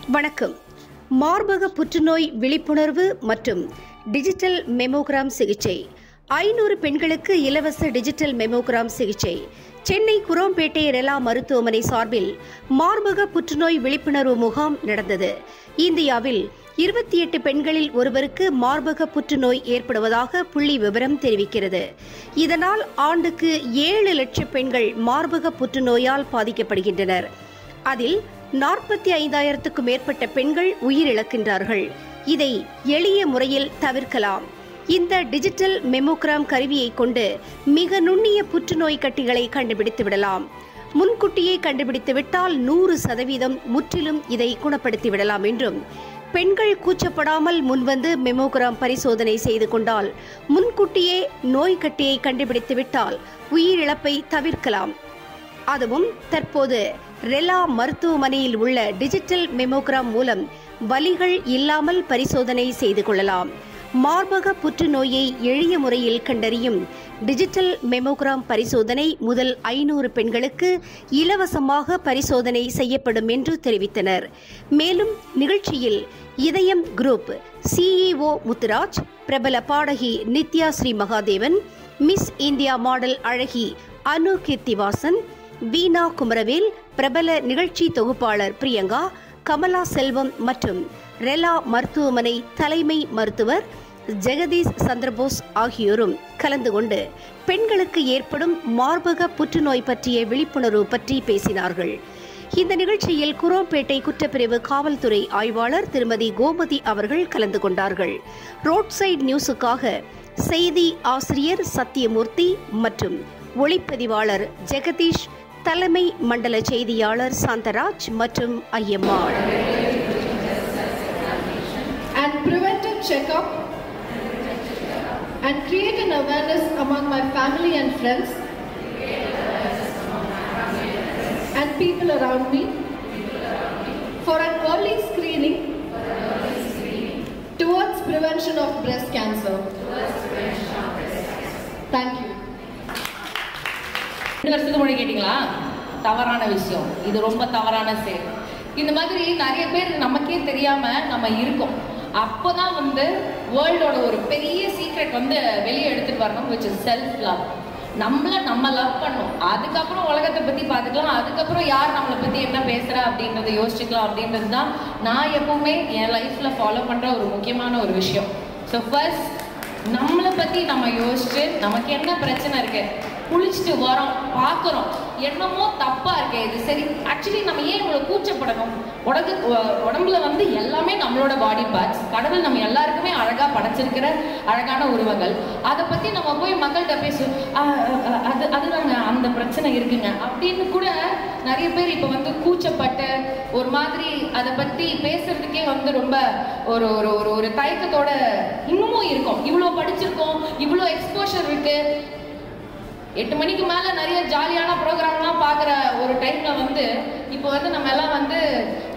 வணக்கம் மார்பக புற்றுநோய் விழிப்புணர்வு மற்றும் டிஜிட்டல் மெமோகிராம் சிகிச்சை ஐநூறு பெண்களுக்கு இலவச டிஜிட்டல் மெமோகிராம் சிகிச்சை சென்னை குரோம்பேட்டை ரெலா மருத்துவமனை சார்பில் மார்பக புற்றுநோய் விழிப்புணர்வு முகாம் நடந்தது இந்தியாவில் இருபத்தி எட்டு பெண்களில் ஒருவருக்கு மார்பக புற்றுநோய் ஏற்படுவதாக புள்ளி விவரம் தெரிவிக்கிறது இதனால் ஆண்டுக்கு ஏழு லட்சம் பெண்கள் மார்பக புற்றுநோயால் பாதிக்கப்படுகின்றனர் அதில் நாற்பத்தி ஐந்தாயிரத்துக்கும் மேற்பட்ட பெண்கள் உயிரிழக்கின்றார்கள் இதை எளிய முறையில் தவிர்க்கலாம் இந்த டிஜிட்டல் மெமோகிராம் கருவியை கொண்டு மிக நுண்ணிய புற்றுநோய் கட்டிகளை கண்டுபிடித்து விடலாம் முன்கூட்டியே கண்டுபிடித்து விட்டால் நூறு சதவீதம் முற்றிலும் இதை குணப்படுத்தி விடலாம் என்றும் பெண்கள் கூச்சப்படாமல் முன்வந்து மெமோகிராம் பரிசோதனை செய்து கொண்டால் முன்கூட்டியே நோய் கட்டியை கண்டுபிடித்து விட்டால் உயிரிழப்பை தவிர்க்கலாம் அதுவும் தற்போது ரெலா மருத்துவமனையில் உள்ள டிஜிட்டல் மெமோகிராம் மூலம் வலிகள் இல்லாமல் பரிசோதனை செய்து கொள்ளலாம் மார்பக புற்றுநோயை எளிய முறையில் கண்டறியும் டிஜிட்டல் மெமோகிராம் பரிசோதனை முதல் ஐநூறு பெண்களுக்கு இலவசமாக பரிசோதனை செய்யப்படும் என்று தெரிவித்தனர் மேலும் நிகழ்ச்சியில் இதயம் குரூப் சிஇஓ முத்துராஜ் பிரபல பாடகி Nithya Sri Mahadevan Miss India model அழகி அனு கீர்த்திவாசன் வீணா குமரவேல் பிரபல நிகழ்ச்சி தொகுப்பாளர் பிரியங்கா கமலா செல்வம் மற்றும் ரெலா மருத்துவமனை தலைமை மருத்துவர் ஜெகதீஷ் சந்திரபோஸ் ஆகியோரும் கலந்து கொண்டு பெண்களுக்கு ஏற்படும் மார்பக புற்றுநோய் பற்றிய விழிப்புணர்வு பற்றி பேசினார்கள் இந்த நிகழ்ச்சியில் குரோம்பேட்டை குற்றப்பிரிவு காவல்துறை ஆய்வாளர் திருமதி கோமதி அவர்கள் கலந்து கொண்டார்கள் ரோட் சைடு நியூஸுக்காக செய்தி ஆசிரியர் சத்தியமூர்த்தி மற்றும் ஒளிப்பதிவாளர் ஜெகதீஷ் தலைமை மண்டல செய்தியாளர் சாந்தராஜ் மற்றும் Ayyammal and preventive checkup and create an awareness among my family and friends and people around me for an early screening towards prevention of breast cancer. Thank you. ரெண்டு வருஷத்துக்கு முன்னாடி கேட்டிங்களா தவறான விஷயம் இது ரொம்ப தவறான செயல் இந்த மாதிரி நிறைய பேர் நமக்கே தெரியாம நம்ம இருக்கோம் அப்போதான் வந்து வேர்ல்டோட ஒரு பெரிய சீக்ரெட் வந்து வெளியே எடுத்துட்டு வரணும் விச் இஸ் செல்ஃப் லவ் நம்மள நம்ம லவ் பண்ணணும் அதுக்கப்புறம் உலகத்தை பத்தி பார்த்துக்கலாம் அதுக்கப்புறம் யார் நம்மளை பத்தி என்ன பேசுறா அப்படின்றத யோசிச்சுக்கலாம் அப்படின்றது தான் நான் எப்பவுமே என் லைஃப்ல ஃபாலோ பண்ற ஒரு முக்கியமான ஒரு விஷயம் ஸோ ஃபர்ஸ்ட் நம்மளை பத்தி நம்ம யோசிச்சு நமக்கு என்ன பிரச்சனை இருக்கு குளிச்சுட்டு வரோம் பார்க்குறோம் என்னமோ தப்பா இருக்கு இது சரி ஆக்சுவலி நம்ம ஏன் இவ்வளவு கூச்சப்படணும் உடம்பு உ- உடம்புல வந்து எல்லாமே நம்மளோட பாடி பார்ட்ஸ் கடவுள் நம்ம எல்லாருக்குமே அழகா படைச்சிருக்கிற அழகான உருவங்கள் அதை பத்தி நம்ம போய் மக்கள்கிட்ட பேசுவோம் "ஆ, ஆ, ஆ, அது அதுதாங்க அந்த பிரச்சனை இருக்குங்க அப்படின்னு கூட நிறைய பேர் இப்போ வந்து கூச்சப்பட்டு ஒரு மாதிரி அதை பத்தி பேசுறதுக்கே வந்து ரொம்ப ஒரு ஒரு ஒரு ஒரு தயக்கத்தோட இன்னமும் இருக்கும் இவ்வளோ படிச்சிருக்கோம் இவ்வளோ எக்ஸ்போஷர் இருக்கு எட்டு மணிக்கு மேல நிறைய ஜாலியான ப்ரோக்ராம்லாம் பார்க்குற ஒரு டைம்ல வந்து இப்போ வந்து நம்ம எல்லாம் வந்து